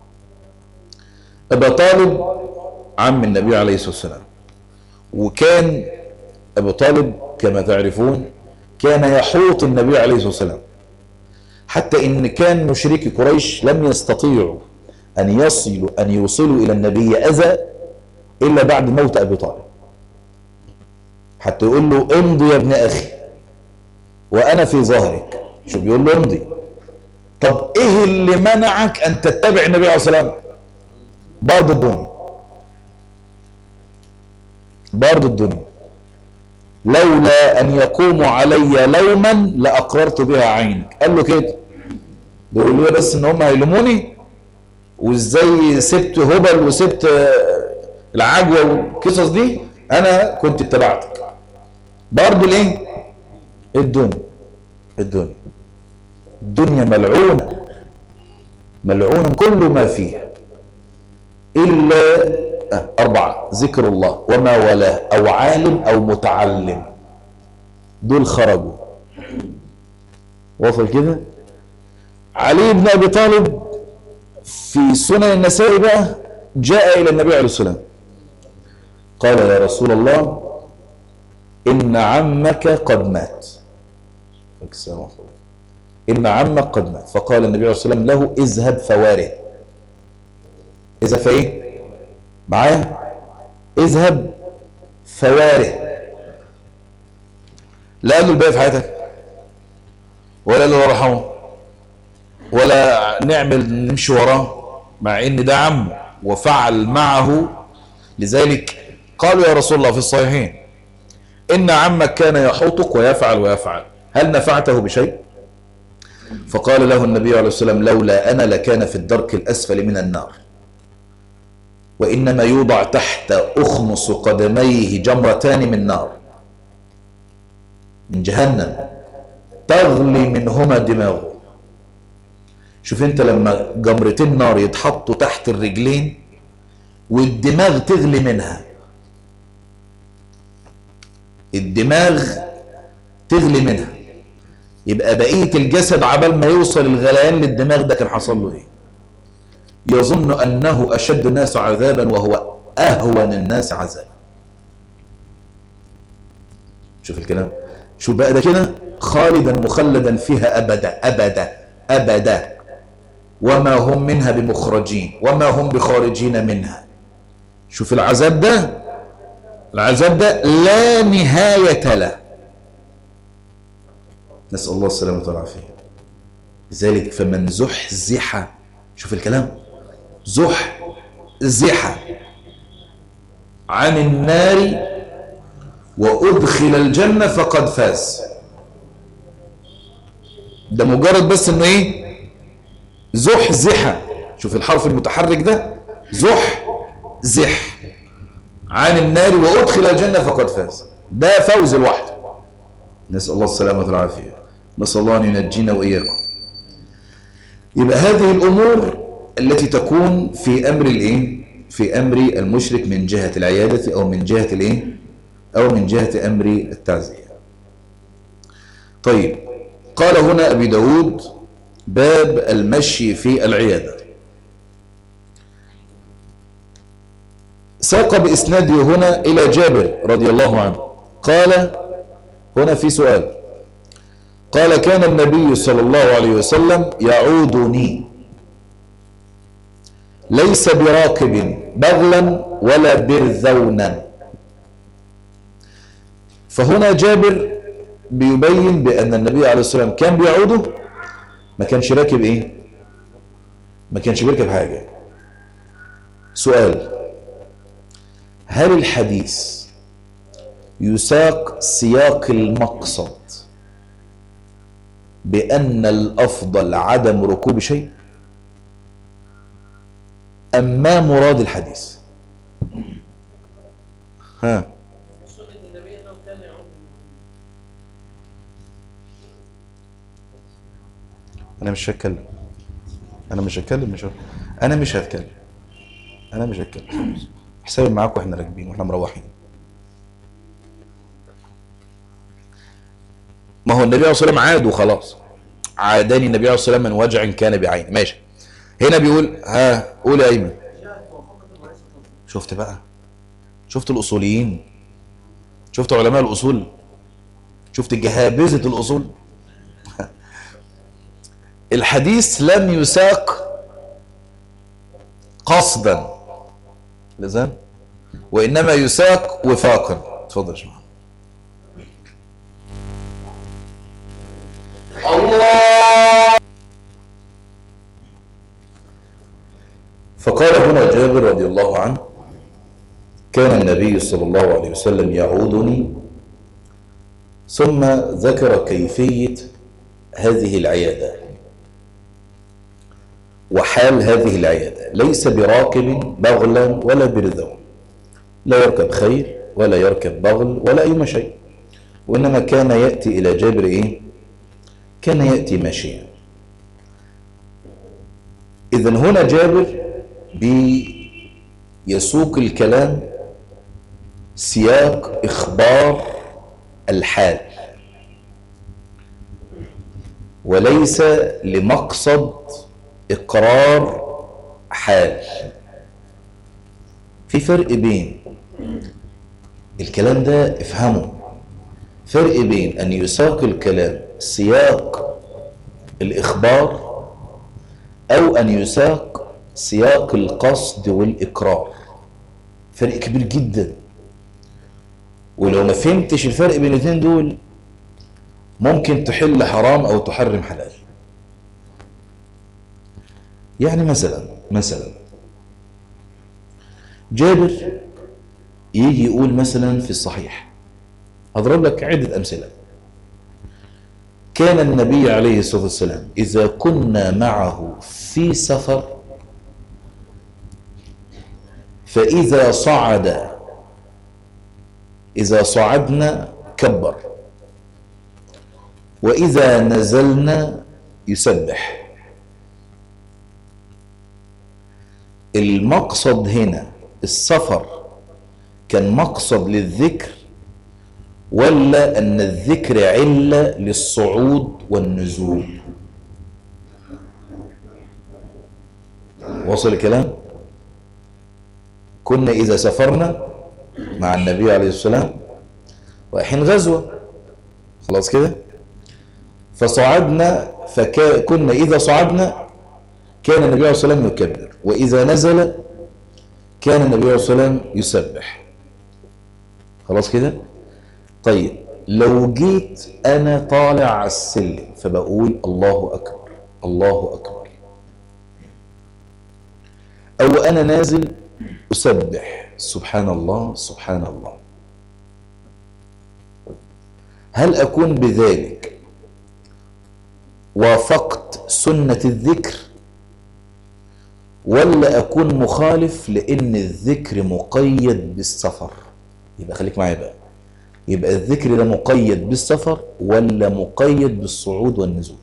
S2: ابا طالب عم النبي عليه الصلاه والسلام وكان ابو طالب كما تعرفون كان يحوط النبي عليه الصلاه والسلام حتى ان كان مشركي قريش لم يستطيعوا ان يصلوا ان يوصلوا الى النبي اذى الا بعد موت ابي طالب حتى يقول له امضي يا ابن اخي وانا في ظهرك شو بيقول له امضي طب ايه اللي منعك ان تتبع النبي عليه الصلاه والسلام برضه الدنيا برضه الدنيا لولا ان يقوموا علي لوما لاقررت بها عينك قال له كده بيقولوا لي بس ان هم هيلوموني وازاي سبت هبل وسبت العجوه والقصص دي انا كنت اتبعتك برضه ليه الدنيا الدنيا الدنيا ملعونة ملعون كل ما فيها إلا أربعة ذكر الله وما ولاه أو عالم أو متعلم دول خرجوا وصل كده علي بن أبي طالب في سنن النسائي بقى جاء إلى النبي عليه السلام قال يا رسول الله إن عمك قد مات السلام إن عمك قد مات فقال النبي عليه الصلاة والسلام له اذهب فواره اذهب فايه معايا اذهب فواره لا قال له الباقي في حياتك ولا قال له الله يرحمه ولا نعمل نمشي وراه مع ان ده عمه وفعل معه لذلك قالوا يا رسول الله في الصحيحين ان عمك كان يحوطك ويفعل ويفعل هل نفعته بشيء فقال له النبي عليه الصلاة والسلام لولا أنا لكان في الدرك الأسفل من النار وإنما يوضع تحت أخمص قدميه جمرتان من نار من جهنم تغلي منهما دماغه شوف انت لما جمرتين نار يتحطوا تحت الرجلين والدماغ تغلي منها الدماغ تغلي منها يبقى بقية الجسد عبال ما يوصل الغليان للدماغ ده كان حصل له ايه يظن انه اشد الناس عذابا وهو اهون الناس عذابا شوف الكلام شوف بقى ده كده خالدا مخلدا فيها ابدا ابدا ابدا وما هم منها بمخرجين وما هم بخارجين منها شوف العذاب ده العذاب ده لا نهاية له نسأل الله السلامة والعافية لذلك فمن زحزح شوف الكلام زح زحى عن النار وأدخل الجنة فقد فاز ده مجرد بس انه ايه زح زحى شوف الحرف المتحرك ده زح زح عن النار وأدخل الجنة فقد فاز ده فوز لوحده نسأل الله السلامة والعافية نسأل الله أن ينجينا وإياكم يبقى هذه الأمور التي تكون في أمر الإيه؟ في أمر المشرك من جهة العيادة أو من جهة الإيه؟ أو من جهة أمر التعزية طيب قال هنا أبي داود باب المشي في العيادة ساق بإسناده هنا إلى جابر رضي الله عنه قال هنا في سؤال قال كان النبي صلى الله عليه وسلم يعودني ليس براكب بغلا ولا برذونا فهنا جابر بيبين بأن النبي عليه الصلاة والسلام كان بيعوده ما كانش راكب ايه ما كانش بيركب حاجة سؤال هل الحديث يساق سياق المقصد بأن الأفضل عدم ركوب شيء أم ما مراد الحديث ها أنا مش هتكلم أنا مش هتكلم مش أنا مش هتكلم أنا مش هتكلم حسابي معاكم واحنا راكبين واحنا مروحين ما هو النبي عليه الصلاه والسلام عاد وخلاص عاداني النبي عليه الصلاه والسلام من وجع كان بعين ماشي هنا بيقول ها قول يا ايمن شفت بقى شفت الاصوليين شفت علماء الاصول شفت جهابذه الاصول الحديث لم يساق قصدا لزان وإنما يساق وفاقا تفضل يا شباب الله فقال هنا جابر رضي الله عنه كان النبي صلى الله عليه وسلم يعودني ثم ذكر كيفية هذه العيادة وحال هذه العيادة ليس براكب بغلا ولا برذون لا يركب خيل ولا يركب بغل ولا أي شيء وإنما كان يأتي إلى جابر إيه كان يأتي ماشيا إذا هنا جابر بيسوق الكلام سياق إخبار الحال وليس لمقصد إقرار حال في فرق بين الكلام ده افهمه فرق بين أن يساق الكلام سياق الإخبار أو أن يساق سياق القصد والإقرار فرق كبير جدا ولو ما فهمتش الفرق بين الاثنين دول ممكن تحل حرام أو تحرم حلال يعني مثلا مثلا جابر يجي يقول مثلا في الصحيح أضرب لك عدة أمثلة كان النبي عليه الصلاة والسلام إذا كنا معه في سفر فإذا صعد إذا صعدنا كبر وإذا نزلنا يسبح المقصد هنا السفر كان مقصد للذكر ولا أن الذكر علة للصعود والنزول وصل الكلام كنا إذا سافرنا مع النبي عليه السلام رايحين غزوة خلاص كده فصعدنا فكنا إذا صعدنا كان النبي عليه الصلاة والسلام يكبر وإذا نزل كان النبي عليه الصلاة والسلام يسبح خلاص كده طيب لو جيت أنا طالع على السلم فبقول الله أكبر الله أكبر أو أنا نازل أسبح سبحان الله سبحان الله هل أكون بذلك وافقت سنة الذكر ولا أكون مخالف لأن الذكر مقيد بالسفر يبقى خليك معايا بقى يبقى الذكر ده مقيد بالسفر ولا مقيد بالصعود والنزول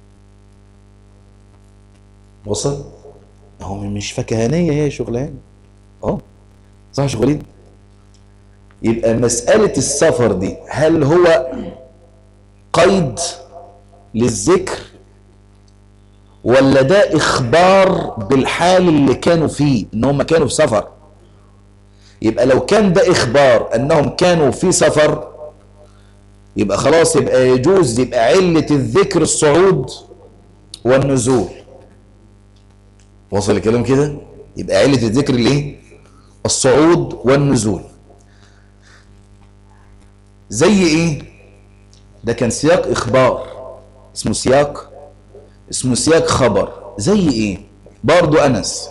S2: وصل هو مش فكهانية هي شغلانة اه صح شغلين يبقى مسألة السفر دي هل هو قيد للذكر ولا ده اخبار بالحال اللي كانوا فيه ان هم كانوا في سفر يبقى لو كان ده اخبار انهم كانوا في سفر يبقى خلاص يبقى يجوز يبقى علة الذكر الصعود والنزول وصل الكلام كده يبقى علة الذكر الايه الصعود والنزول زي ايه ده كان سياق اخبار اسمه سياق اسمه سياق خبر زي ايه برضو انس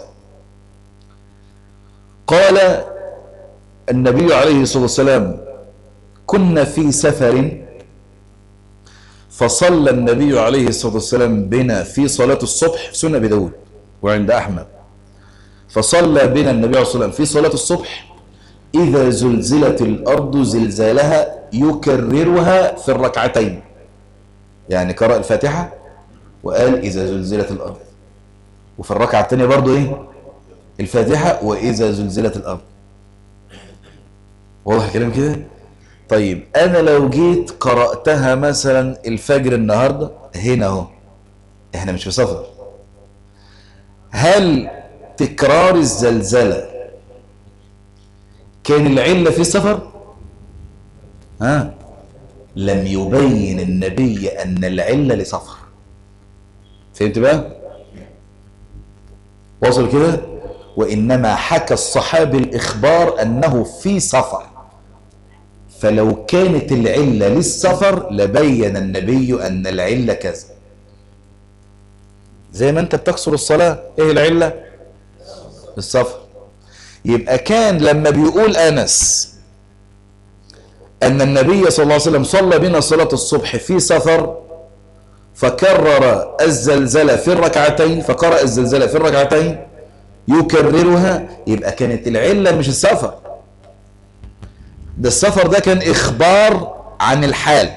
S2: قال النبي عليه الصلاة والسلام كنا في سفر فصلى النبي عليه الصلاة والسلام بنا في صلاة الصبح في سنة بداود وعند أحمد فصلى بنا النبي عليه الصلاة والسلام في صلاة الصبح إذا زلزلت الأرض زلزالها يكررها في الركعتين يعني قرأ الفاتحة وقال إذا زلزلت الأرض وفي الركعة الثانية برضو إيه الفاتحة وإذا زلزلت الأرض واضح الكلام كده طيب أنا لو جيت قرأتها مثلا الفجر النهاردة هنا أهو إحنا مش في سفر هل تكرار الزلزلة كان العلة في السفر ها لم يبين النبي أن العلة لسفر فهمت بقى وصل كده وإنما حكى الصحابي الإخبار أنه في سفر فلو كانت العلة للسفر لبين النبي أن العلة كذا زي ما أنت بتكسر الصلاة إيه العلة السفر يبقى كان لما بيقول أنس أن النبي صلى الله عليه وسلم صلى بنا صلاة الصبح في سفر فكرر الزلزلة في الركعتين فقرأ الزلزلة في الركعتين يكررها يبقى كانت العلة مش السفر ده السفر ده كان إخبار عن الحال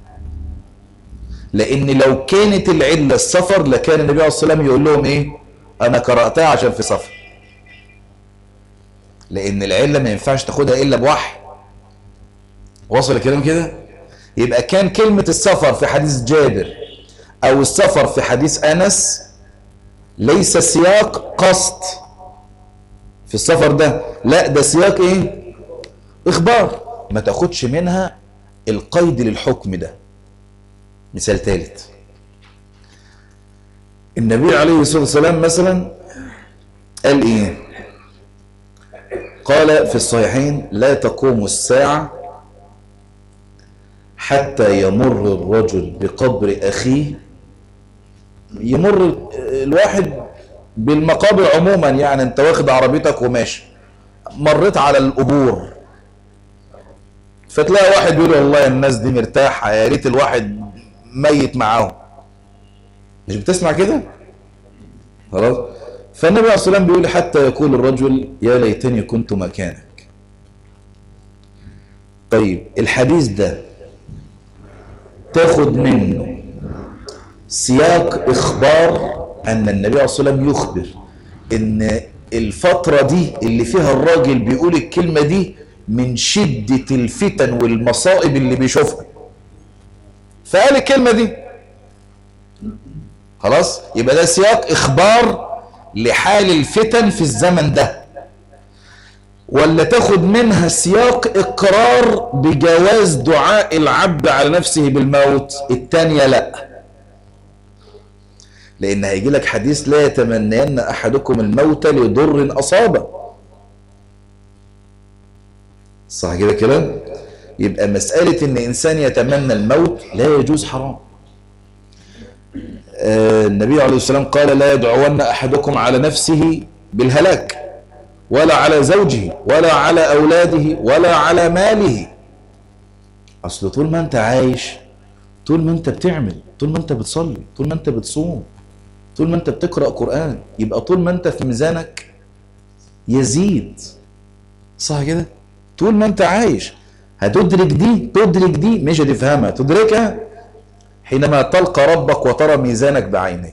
S2: لأن لو كانت العلة السفر لكان النبي عليه الصلاة والسلام يقول لهم إيه أنا قرأتها عشان في سفر لأن العلة ما ينفعش تاخدها إلا بوحي وصل الكلام كده يبقى كان كلمة السفر في حديث جابر أو السفر في حديث أنس ليس سياق قصد في السفر ده لا ده سياق ايه اخبار ما تاخدش منها القيد للحكم ده مثال ثالث النبي عليه الصلاة والسلام مثلا قال ايه قال في الصحيحين لا تقوم الساعة حتى يمر الرجل بقبر أخيه يمر الواحد بالمقابر عموما يعني انت واخد عربيتك وماشي مريت على القبور فتلاقي واحد بيقول والله الناس دي مرتاحة يا ريت الواحد ميت معاهم مش بتسمع كده خلاص فالنبي عليه الصلاة والسلام بيقول حتى يقول الرجل يا ليتني كنت مكانك طيب الحديث ده تاخد منه سياق إخبار أن النبي عليه الصلاة والسلام يخبر إن الفترة دي اللي فيها الراجل بيقول الكلمة دي من شدة الفتن والمصائب اللي بيشوفها فقال الكلمة دي خلاص يبقى ده سياق إخبار لحال الفتن في الزمن ده ولا تاخد منها سياق إقرار بجواز دعاء العبد على نفسه بالموت التانية لأ لان هيجي لك حديث لا يتمنين احدكم الموت لضر اصابه صح كده كلام يبقى مسألة ان انسان يتمنى الموت لا يجوز حرام آه النبي عليه السلام قال لا يدعون احدكم على نفسه بالهلاك ولا على زوجه ولا على أولاده ولا على ماله أصل طول ما أنت عايش طول ما أنت بتعمل طول ما أنت بتصلي طول ما أنت بتصوم طول ما أنت بتقرأ قرآن يبقى طول ما أنت في ميزانك يزيد صح كده طول ما أنت عايش هتدرك دي تدرك دي مش هتفهمها تدركها حينما تلقى ربك وترى ميزانك بعينك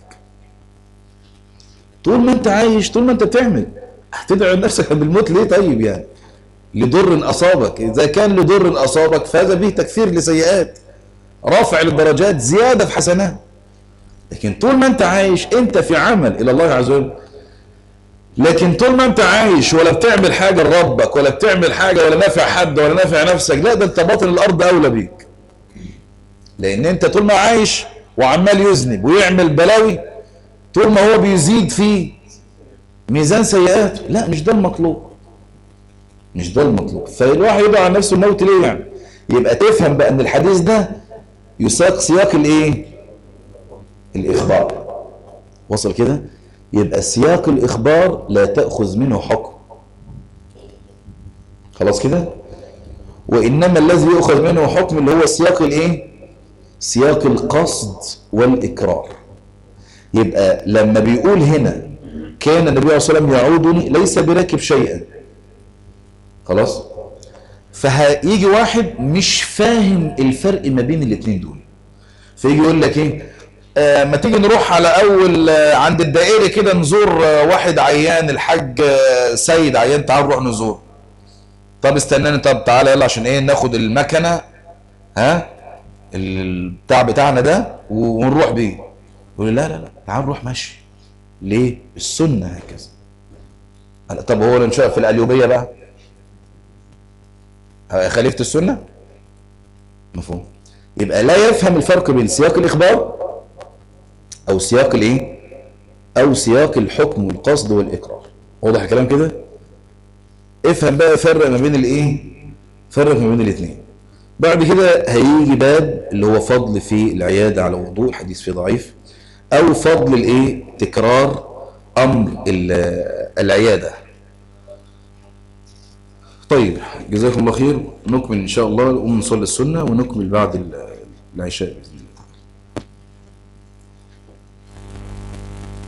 S2: طول ما انت عايش طول ما انت بتعمل هتدعو نفسك بالموت ليه طيب يعني لضر اصابك اذا كان لضر اصابك فهذا به تكثير لسيئات رافع للدرجات زياده في حسنات لكن طول ما انت عايش انت في عمل الى الله عز وجل لكن طول ما انت عايش ولا بتعمل حاجه لربك ولا بتعمل حاجه ولا نافع حد ولا نافع نفسك لا ده انت باطن الارض اولى بيك لان انت طول ما عايش وعمال يذنب ويعمل بلاوي طول ما هو بيزيد في ميزان سيئاته لا مش ده المطلوب مش ده المطلوب فالواحد يدعو على نفسه الموت ليه يعني يبقى تفهم بقى ان الحديث ده يساق سياق الايه الاخبار وصل كده يبقى سياق الاخبار لا تاخذ منه حكم خلاص كده وانما الذي يؤخذ منه حكم اللي هو سياق الايه سياق القصد والاكرار يبقى لما بيقول هنا كان النبي عليه الصلاه والسلام يعودني ليس براكب شيئا خلاص فهيجي واحد مش فاهم الفرق ما بين الاثنين دول فيجي يقول لك ايه آه ما تيجي نروح على اول آه عند الدائري كده نزور آه واحد عيان الحاج آه سيد عيان تعال نروح نزور طب استناني طب تعالى يلا عشان ايه ناخد المكنه ها البتاع بتاعنا ده ونروح بيه يقول لا لا لا تعال نروح ماشي ليه السنه هكذا طب هو اللي نشأ في القليوبيه بقى خالفت السنه مفهوم يبقى لا يفهم الفرق بين سياق الاخبار او سياق الايه او سياق الحكم والقصد والاقرار واضح الكلام كده افهم بقى فرق ما بين الايه فرق ما بين الاثنين بعد كده هيجي باب اللي هو فضل في العياده على وضوء الحديث فيه ضعيف او فضل الايه تكرار امر العياده طيب جزاكم الله خير نكمل ان شاء الله نقوم نصلي السنه ونكمل بعد العشاء باذن الله